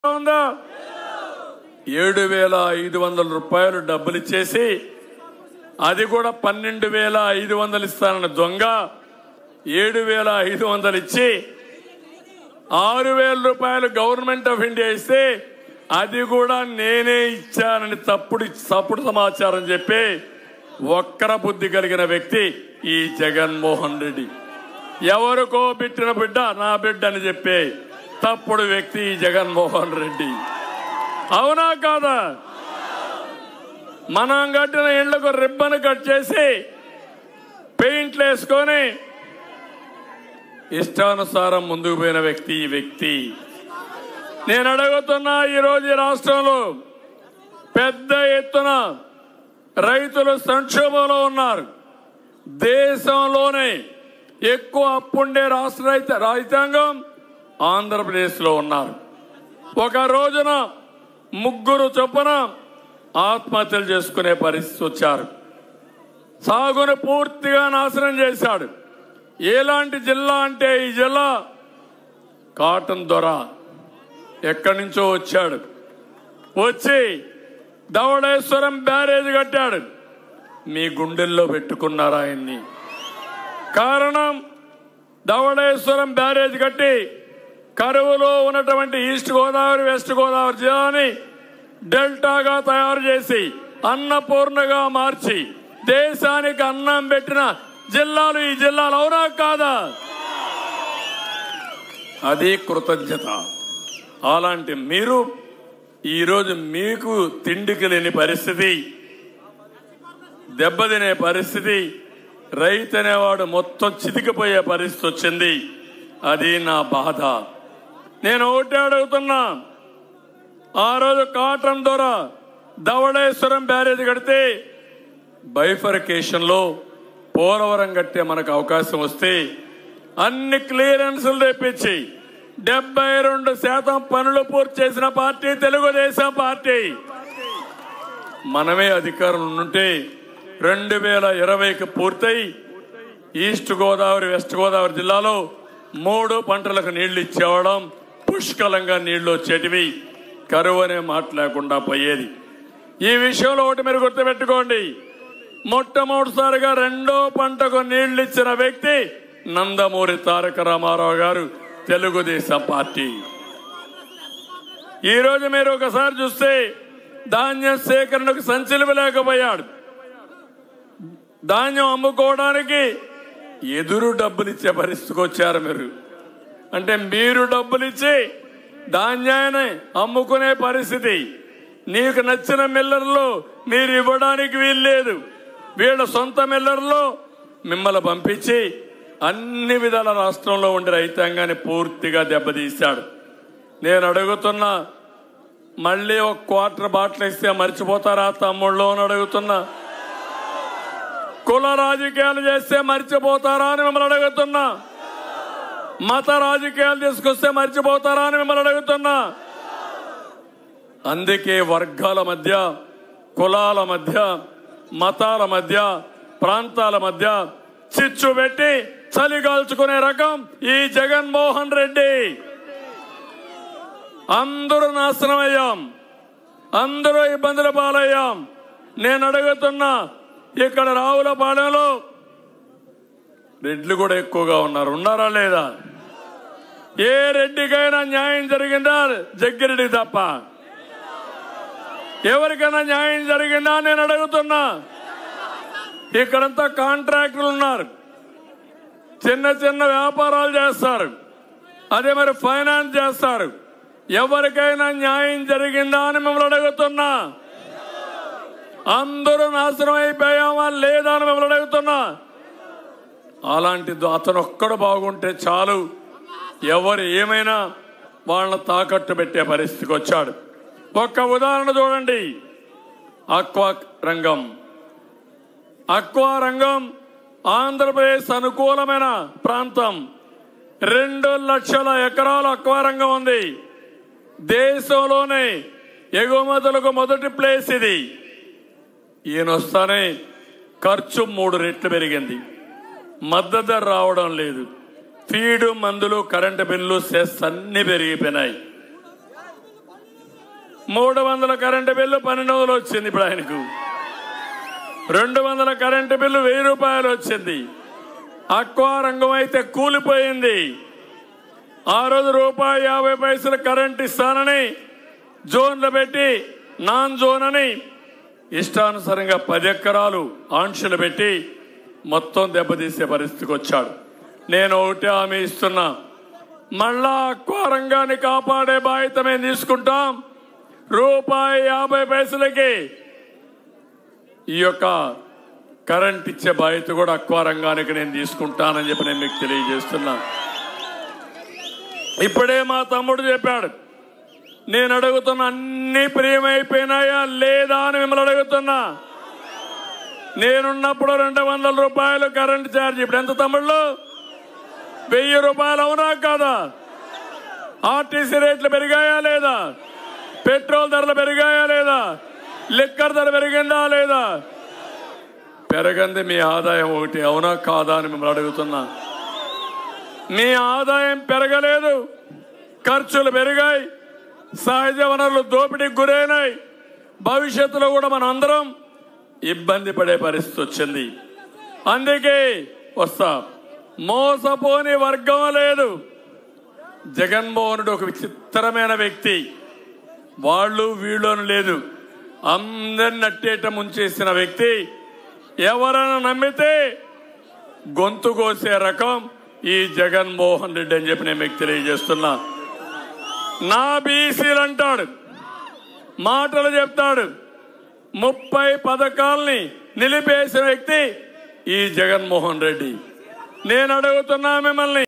ఉందా ఏడు వేల ఐదు వందల రూపాయలు డబ్బులు ఇచ్చేసి అది కూడా పన్నెండు వేల ఐదు వందలు ఇస్తానన్న దొంగ ఏడు వేల ఐదు వందలు ఇచ్చి ఆరు వేల రూపాయలు గవర్నమెంట్ ఆఫ్ ఇండియా ఇస్తే అది కూడా నేనే ఇచ్చానని తప్పుడు తప్పుడు సమాచారం చెప్పి ఒక్కర బుద్ధి కలిగిన వ్యక్తి ఈ జగన్మోహన్ రెడ్డి ఎవరికో పెట్టిన బిడ్డ నా బిడ్డ అని చెప్పే తప్పుడు వ్యక్తి ఈ జగన్మోహన్ రెడ్డి అవునా కాదా మనం కట్టిన ఇళ్లకు రిబ్బన్ కట్ చేసి పెయింట్లు వేసుకొని ఇష్టానుసారం ముందుకు పోయిన వ్యక్తి ఈ వ్యక్తి నేను అడుగుతున్నా ఈరోజు ఈ రాష్ట్రంలో పెద్ద ఎత్తున రైతులు సంక్షోభంలో ఉన్నారు దేశంలోనే ఎక్కువ అప్పుండే రాష్ట్ర రైత రైతాంగం ఆంధ్రప్రదేశ్లో ఉన్నారు ఒక రోజున ముగ్గురు చొప్పున ఆత్మహత్యలు చేసుకునే పరిస్థితి వచ్చారు సాగును పూర్తిగా నాశనం చేశాడు ఎలాంటి జిల్లా అంటే ఈ జిల్లా కాటన్ దొర ఎక్కడి నుంచో వచ్చాడు వచ్చి ధవళేశ్వరం బ్యారేజ్ కట్టాడు మీ గుండెల్లో పెట్టుకున్నారు ఆయన్ని కారణం ధవళేశ్వరం బ్యారేజ్ కట్టి కరువులో ఉన్నటువంటి ఈస్ట్ గోదావరి వెస్ట్ గోదావరి జిల్లాని డెల్టాగా తయారు చేసి అన్నపూర్ణగా మార్చి దేశానికి అన్నం పెట్టిన జిల్లాలు ఈ జిల్లాలు అవునా కాదా అది కృతజ్ఞత అలాంటి మీరు ఈరోజు మీకు తిండికి లేని పరిస్థితి దెబ్బతినే పరిస్థితి రైతు అనేవాడు మొత్తం చితికిపోయే పరిస్థితి వచ్చింది అది నా బాధ నేను ఒకటే అడుగుతున్నా ఆ రోజు కాటన్ ద్వారా ధవళేశ్వరం బ్యారేజ్ కడితే బైఫర్కేషన్ లో పోలవరం కట్టే మనకు అవకాశం వస్తే అన్ని క్లియరెన్సులు తెప్పించి డెబ్బై రెండు శాతం పనులు పూర్తి చేసిన పార్టీ తెలుగుదేశం పార్టీ మనమే అధికారం ఉంటే రెండు వేల ఇరవైకి పూర్తయి ఈస్ట్ గోదావరి వెస్ట్ గోదావరి జిల్లాలో మూడు పంటలకు నీళ్లు ఇచ్చేవడం పుష్కలంగా నీళ్లు వచ్చేటివి కరువు అనే మాట లేకుండా పోయేది ఈ విషయంలో ఒకటి మీరు గుర్తుపెట్టుకోండి మొట్టమొదటిసారిగా రెండో పంటకు నీళ్లు ఇచ్చిన వ్యక్తి నందమూరి తారక రామారావు గారు తెలుగుదేశం పార్టీ ఈ రోజు మీరు ఒకసారి చూస్తే ధాన్యం సేకరణకు సంచలనం లేకపోయాడు ధాన్యం అమ్ముకోవడానికి ఎదురు డబ్బులు ఇచ్చే పరిస్థితికి వచ్చారు మీరు అంటే మీరు డబ్బులు ఇచ్చి ధాన్యాన్ని అమ్ముకునే పరిస్థితి నీకు నచ్చిన మిల్లర్లో మీరు ఇవ్వడానికి వీల్లేదు వీళ్ళ సొంత మిల్లర్లో మిమ్మల్ని పంపించి అన్ని విధాల రాష్ట్రంలో ఉండే రైతాంగాన్ని పూర్తిగా దెబ్బతీశాడు నేను అడుగుతున్నా మళ్ళీ ఒక క్వార్టర్ బాటిల్ ఇస్తే మర్చిపోతారా తమ్ముళ్ళు అని అడుగుతున్నా కుల రాజకీయాలు చేస్తే మర్చిపోతారా అని మిమ్మల్ని అడుగుతున్నా మత రాజకీయాలు తీసుకొస్తే మర్చిపోతారా అని మిమ్మల్ని అడుగుతున్నా అందుకే వర్గాల మధ్య కులాల మధ్య మతాల మధ్య ప్రాంతాల మధ్య చిచ్చు పెట్టి చలిగాల్చుకునే రకం ఈ జగన్మోహన్ రెడ్డి అందరూ నాశనం అయ్యాం అందరూ ఇబ్బందుల పాలయ్యాం నేను అడుగుతున్నా ఇక్కడ రావులపాలెంలో రెడ్లు కూడా ఎక్కువగా ఉన్నారు ఉన్నారా లేదా ఏ రెడ్డికైనా న్యాయం జరిగిందా జగ్గిరెడ్డి తప్ప ఎవరికైనా న్యాయం జరిగిందా నేను అడుగుతున్నా ఇక్కడంతా కాంట్రాక్టులు ఉన్నారు చిన్న చిన్న వ్యాపారాలు చేస్తారు అదే మరి ఫైనాన్స్ చేస్తారు ఎవరికైనా న్యాయం జరిగిందా అని మిమ్మల్ని అడుగుతున్నా అందరూ నాశనం అయిపోయామా లేదా అని మిమ్మల్ని అడుగుతున్నా అలాంటి అతను ఒక్కడు బాగుంటే చాలు ఎవరు ఏమైనా వాళ్ళ తాకట్టు పెట్టే పరిస్థితికి వచ్చాడు ఒక్క ఉదాహరణ చూడండి అక్వా రంగం అక్వా రంగం ఆంధ్రప్రదేశ్ అనుకూలమైన ప్రాంతం రెండు లక్షల ఎకరాల అక్వా రంగం ఉంది దేశంలోనే ఎగుమతులకు మొదటి ప్లేస్ ఇది ఈయన వస్తానే ఖర్చు మూడు రెట్లు పెరిగింది మద్దతు ధర రావడం లేదు ఫీడు మందులు కరెంటు బిల్లు సెస్ అన్ని పెరిగిపోయినాయి మూడు వందల కరెంటు బిల్లు పన్నెండు వందలు వచ్చింది ఇప్పుడు ఆయనకు రెండు వందల కరెంటు బిల్లు వెయ్యి రూపాయలు వచ్చింది అక్వా రంగం అయితే కూలిపోయింది ఆ రోజు రూపాయి యాభై పైసలు కరెంట్ ఇస్తానని జోన్లు పెట్టి నాన్ జోన్ అని ఇష్టానుసారంగా పది ఎకరాలు ఆంక్షలు పెట్టి మొత్తం దెబ్బతీసే పరిస్థితికి వచ్చాడు నేను ఒకటి హామీ ఇస్తున్నా మళ్ళా అక్వా రంగాన్ని కాపాడే బాధ్యత మేము తీసుకుంటాం రూపాయి యాభై పైసలకి ఈ యొక్క కరెంట్ ఇచ్చే బాధ్యత కూడా అక్వా రంగానికి నేను తీసుకుంటానని చెప్పి నేను మీకు తెలియజేస్తున్నా ఇప్పుడే మా తమ్ముడు చెప్పాడు నేను అడుగుతున్న అన్ని ప్రియమైపోయినాయా లేదా అని మిమ్మల్ని అడుగుతున్నా నేనున్నప్పుడు రెండు వందల రూపాయలు కరెంట్ ఛార్జ్ ఇప్పుడు ఎంత తమ్ముళ్ళు వెయ్యి రూపాయలు అవునా కాదా ఆర్టీసీ రేట్లు పెరిగాయా లేదా పెట్రోల్ ధరలు పెరిగాయా లేదా లిక్కర్ ధర పెరిగిందా లేదా పెరగంది మీ ఆదాయం ఒకటి అవునా కాదా అని మిమ్మల్ని అడుగుతున్నా మీ ఆదాయం పెరగలేదు ఖర్చులు పెరిగాయి సహజ వనరులు దోపిడీకి గురైనాయి భవిష్యత్తులో కూడా మనం అందరం ఇబ్బంది పడే పరిస్థితి వచ్చింది అందుకే వస్తా మోసపోని వర్గం లేదు జగన్మోహనుడు ఒక విచిత్రమైన వ్యక్తి వాళ్ళు వీళ్ళని లేదు అందరిని అట్టేట ముంచేసిన వ్యక్తి ఎవరైనా నమ్మితే గొంతు కోసే రకం ఈ జగన్మోహన్ రెడ్డి అని చెప్పి నేను మీకు తెలియజేస్తున్నా నా బీసీలు అంటాడు మాటలు చెప్తాడు ముప్పై పథకాల్ని నిలిపేసిన వ్యక్తి ఈ జగన్మోహన్ రెడ్డి నేను అడుగుతున్నా మిమ్మల్ని